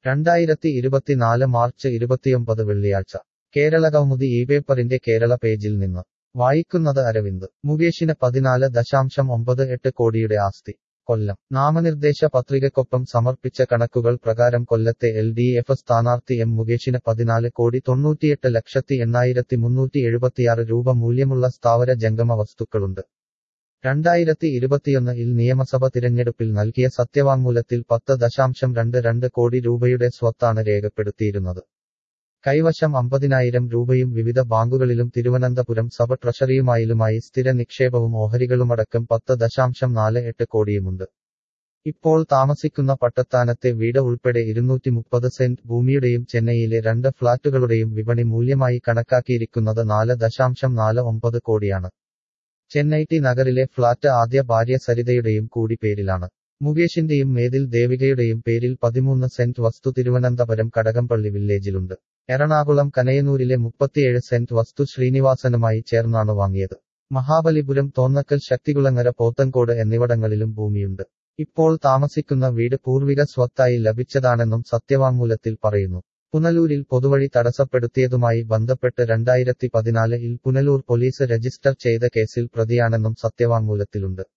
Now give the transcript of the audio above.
രണ്ടായിരത്തി ഇരുപത്തിനാല് മാർച്ച് ഇരുപത്തിയൊമ്പത് വെള്ളിയാഴ്ച കേരളകൗമുദി ഈ പേപ്പറിന്റെ കേരള പേജിൽ നിന്ന് വായിക്കുന്നത് അരവിന്ദ് മുകേഷിന് പതിനാല് ദശാംശം ഒമ്പത് എട്ട് കോടിയുടെ ആസ്തി കൊല്ലം നാമനിർദ്ദേശ പത്രികക്കൊപ്പം സമർപ്പിച്ച കണക്കുകൾ പ്രകാരം കൊല്ലത്തെ എൽ ഡി എഫ് സ്ഥാനാർത്ഥി എം മുകേഷിന് പതിനാല് കോടി തൊണ്ണൂറ്റിയെട്ട് ലക്ഷത്തി എണ്ണായിരത്തി മുന്നൂറ്റി എഴുപത്തിയാറ് രൂപ മൂല്യമുള്ള സ്ഥാവര ജംഗമ വസ്തുക്കളുണ്ട് രണ്ടായിരത്തി ഇരുപത്തിയൊന്ന് ഇൽ നിയമസഭ തിരഞ്ഞെടുപ്പിൽ നൽകിയ സത്യവാങ്മൂലത്തിൽ പത്ത് ദശാംശം രണ്ട് രണ്ട് കോടി രൂപയുടെ സ്വത്താണ് രേഖപ്പെടുത്തിയിരുന്നത് കൈവശം അമ്പതിനായിരം രൂപയും വിവിധ ബാങ്കുകളിലും തിരുവനന്തപുരം സഭ ട്രഷറിയുമായിലുമായി സ്ഥിര നിക്ഷേപവും ഓഹരികളുമടക്കം പത്ത് ദശാംശം നാല് എട്ട് കോടിയുമുണ്ട് ഇപ്പോൾ താമസിക്കുന്ന പട്ടത്താനത്തെ വീട് ഉൾപ്പെടെ ഇരുന്നൂറ്റി മുപ്പത് സെന്റ് ഭൂമിയുടെയും ചെന്നൈയിലെ രണ്ട് ഫ്ളാറ്റുകളുടെയും വിപണി മൂല്യമായി കണക്കാക്കിയിരിക്കുന്നത് നാല് ദശാംശം നാല് ഒമ്പത് കോടിയാണ് ചെന്നൈ ടി നഗറിലെ ഫ്ളാറ്റ് ആദ്യ ഭാര്യ സരിതയുടെയും കൂടി പേരിലാണ് മുകേഷിന്റെയും മേതിൽ ദേവികയുടെയും പേരിൽ പതിമൂന്ന് സെന്റ് വസ്തു തിരുവനന്തപുരം കടകംപള്ളി വില്ലേജിലുണ്ട് എറണാകുളം കനയനൂരിലെ മുപ്പത്തിയേഴ് സെന്റ് വസ്തു ശ്രീനിവാസനുമായി ചേർന്നാണ് വാങ്ങിയത് മഹാബലിപുരം തോന്നക്കൽ ശക്തികുളങ്ങര പോത്തൻകോട് എന്നിവിടങ്ങളിലും ഭൂമിയുണ്ട് ഇപ്പോൾ താമസിക്കുന്ന വീട് പൂർവിക സ്വത്തായി ലഭിച്ചതാണെന്നും സത്യവാങ്മൂലത്തിൽ പറയുന്നു പുനലൂരിൽ പൊതുവഴി തടസ്സപ്പെടുത്തിയതുമായി ബന്ധപ്പെട്ട് രണ്ടായിരത്തി പതിനാലിൽ പുനലൂർ പോലീസ് രജിസ്റ്റർ ചെയ്ത കേസിൽ പ്രതിയാണെന്നും സത്യവാങ്മൂലത്തിലുണ്ട്